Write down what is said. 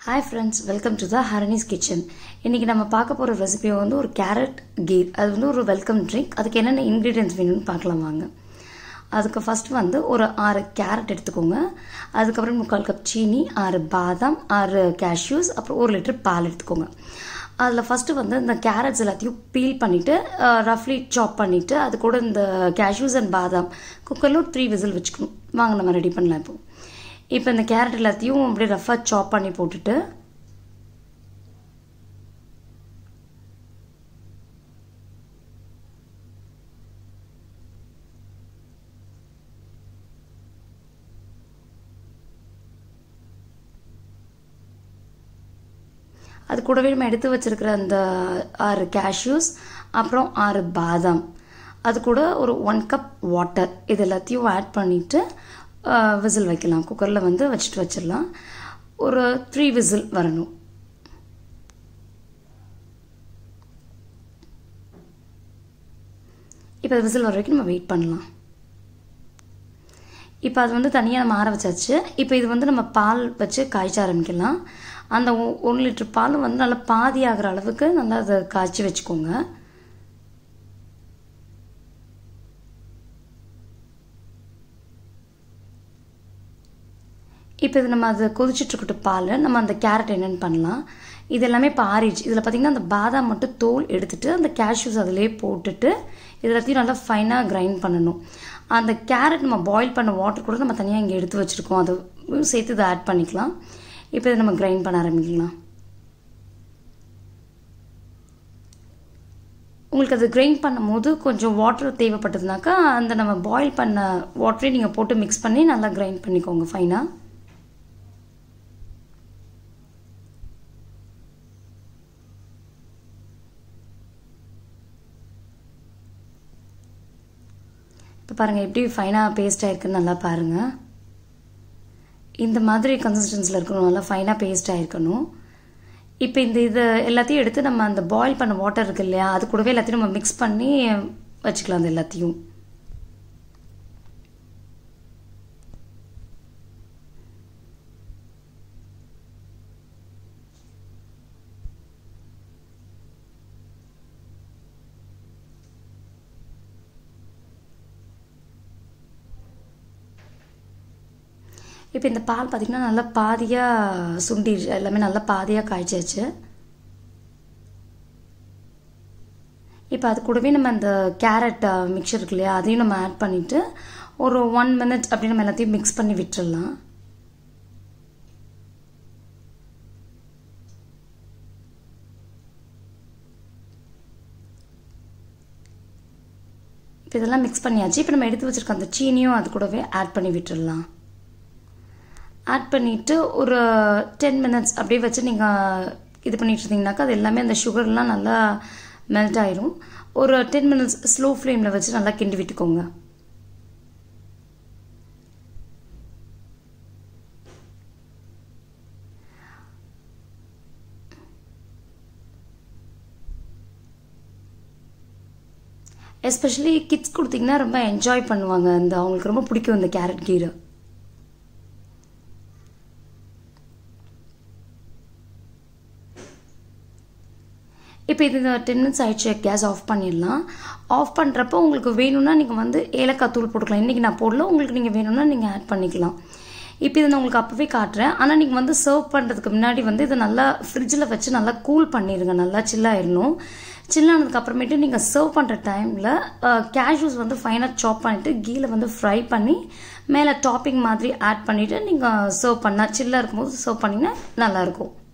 hi friends welcome to the Harani's kitchen இன்றைக்கி நம்ம பார்க்க போகிற ரெசிபி வந்து ஒரு கேரட் கீர் அது வந்து ஒரு வெல்கம் ட்ரிங்க் அதுக்கு என்னென்ன இன்க்ரீடியன்ஸ் வேணும்னு பார்க்கலாம் வாங்க அதுக்கு ஃபஸ்ட் வந்து ஒரு ஆறு கேரட் எடுத்துக்கோங்க அதுக்கப்புறம் முக்கால் கப் சீனி ஆறு பாதாம் ஆறு கேஷ்யூஸ் அப்புறம் ஒரு லிட்டர் பால் எடுத்துக்கோங்க அதில் ஃபஸ்ட்டு வந்து இந்த கேரட்ஸ் எல்லாத்தையும் பீல் பண்ணிவிட்டு ரஃப்லி சாப் பண்ணிவிட்டு அது கூட இந்த கேஷ்யூஸ் அண்ட் பாதாம் குக்கரில் ஒரு த்ரீ விசில் வச்சுக்கணும் வாங்க நம்ம ரெடி பண்ணலாம் இப்போ இப்போ இந்த கேரட் எல்லாத்தையும் அப்படியே ரஃபாக சாப் பண்ணி போட்டுட்டு அது கூடவே நம்ம எடுத்து வச்சிருக்கிற அந்த ஆறு கேஷ்யூஸ் அப்புறம் ஆறு பாதாம் அது கூட ஒரு ஒன் கப் வாட்டர் இது எல்லாத்தையும் ஆட் பண்ணிவிட்டு விசில் வைக்கலாம் குக்கரில் வந்து வச்சுட்டு வச்சிடலாம் ஒரு த்ரீ விசில் வரணும் இப்போ விசில் வர வரைக்கும் நம்ம வெயிட் பண்ணலாம் இப்போ அது வந்து தனியாக நம்ம ஆற வச்சாச்சு இப்போ இது வந்து நம்ம பால் வச்சு காய்ச்ச ஆரம்பிக்கலாம் அந்த ஒன் லிட்டர் பால் வந்து நல்லா பாதி ஆகிற அளவுக்கு நல்லா அதை காய்ச்சி வச்சுக்கோங்க இப்போ இது நம்ம அதை கொதிச்சுட்ருக்கட்டும் பால் நம்ம அந்த கேரட் என்னென்னு பண்ணலாம் இது எல்லாமே இப்போ ஆறிடுச்சு இதில் பார்த்திங்கன்னா அந்த பாதாம் மட்டும் தோல் எடுத்துட்டு அந்த கேஷ்யூஸ் அதிலே போட்டுட்டு இது எல்லாத்தையும் நல்லா ஃபைனாக கிரைண்ட் பண்ணணும் அந்த கேரட் நம்ம பாயில் பண்ண வாட்டர் கூட நம்ம தனியாக இங்கே எடுத்து வச்சுருக்கோம் அதை சேர்த்து இதை ஆட் பண்ணிக்கலாம் இப்போ இதை நம்ம கிரைண்ட் பண்ண ஆரம்பிக்கலாம் உங்களுக்கு அது கிரைண்ட் பண்ணும் போது கொஞ்சம் வாட்டர் தேவைப்பட்டதுனாக்கா அந்த நம்ம பாயில் பண்ண வாட்டரே நீங்கள் போட்டு மிக்ஸ் பண்ணி நல்லா கிரைண்ட் பண்ணிக்கோங்க ஃபைனாக இப்போ பாருங்கள் எப்படி ஃபைனாக பேஸ்ட் ஆகிருக்குன்னு நல்லா பாருங்கள் இந்த மாதிரி கன்சிஸ்டன்சியில் இருக்கணும் நல்லா ஃபைனாக பேஸ்ட் ஆகிருக்கணும் இப்போ இந்த இது எல்லாத்தையும் எடுத்து நம்ம அந்த பாயில் பண்ண வாட்டர் இருக்கு இல்லையா அது கூடவே எல்லாத்தையும் நம்ம மிக்ஸ் பண்ணி வச்சுக்கலாம் அது எல்லாத்தையும் இப்போ இந்த பால் பார்த்திங்கன்னா நல்லா பாதியாக சுண்டி எல்லாமே நல்லா பாதியாக காய்ச்சாச்சு இப்போ அது கூடவே நம்ம அந்த கேரட் மிக்சர் இருக்கு இல்லையா அதையும் நம்ம ஆட் பண்ணிவிட்டு ஒரு ஒன் மினிட் அப்படி நம்ம எல்லாத்தையும் மிக்ஸ் பண்ணி விட்டுடலாம் இப்போ இதெல்லாம் மிக்ஸ் பண்ணியாச்சு இப்போ நம்ம எடுத்து வச்சுருக்க அந்த சீனியும் அது கூடவே ஆட் பண்ணி விட்டுடலாம் ஆட் பண்ணிவிட்டு ஒரு டென் மினிட்ஸ் அப்படியே வச்சு நீங்கள் இது பண்ணிட்டு இருந்தீங்கனாக்கா அது எல்லாமே அந்த சுகர்லாம் நல்லா மெல்ட் ஆயிரும் ஒரு டென் மினிட்ஸ் ஸ்லோ ஃப்ளேமில் வச்சு நல்லா கிண்டி விட்டுக்கோங்க எஸ்பெஷலி கிட்ஸ் கொடுத்தீங்கன்னா ரொம்ப என்ஜாய் பண்ணுவாங்க அந்த அவங்களுக்கு ரொம்ப பிடிக்கும் இந்த கேரட் கீரை இப்போ இது டென் மினிட்ஸ் ஆயிடுச்சு கேஸ் ஆஃப் பண்ணிடலாம் ஆஃப் பண்ணுறப்போ உங்களுக்கு வேணும்னா நீங்கள் வந்து ஏலக்காய் தூள் போட்டுக்கலாம் இன்றைக்கி நான் போடல உங்களுக்கு நீங்கள் வேணும்னா நீங்கள் ஆட் பண்ணிக்கலாம் இப்போ இதை நான் உங்களுக்கு அப்போவே காட்டுறேன் ஆனால் நீங்கள் வந்து சர்வ் பண்ணுறதுக்கு முன்னாடி வந்து இதை நல்லா ஃப்ரிட்ஜில் வச்சு நல்லா கூல் பண்ணிடுங்க நல்லா சில்லாயிடணும் சில்லானதுக்கு அப்புறமேட்டு நீங்கள் சர்வ் பண்ணுற டைமில் கேஷ்யூஸ் வந்து ஃபைனாக சாப் பண்ணிவிட்டு கீழே வந்து ஃப்ரை பண்ணி மேலே டாப்பிங் மாதிரி ஆட் பண்ணிவிட்டு நீங்கள் சர்வ் பண்ணால் சில்லாக இருக்கும்போது சர்வ் பண்ணிங்கன்னா நல்லாயிருக்கும்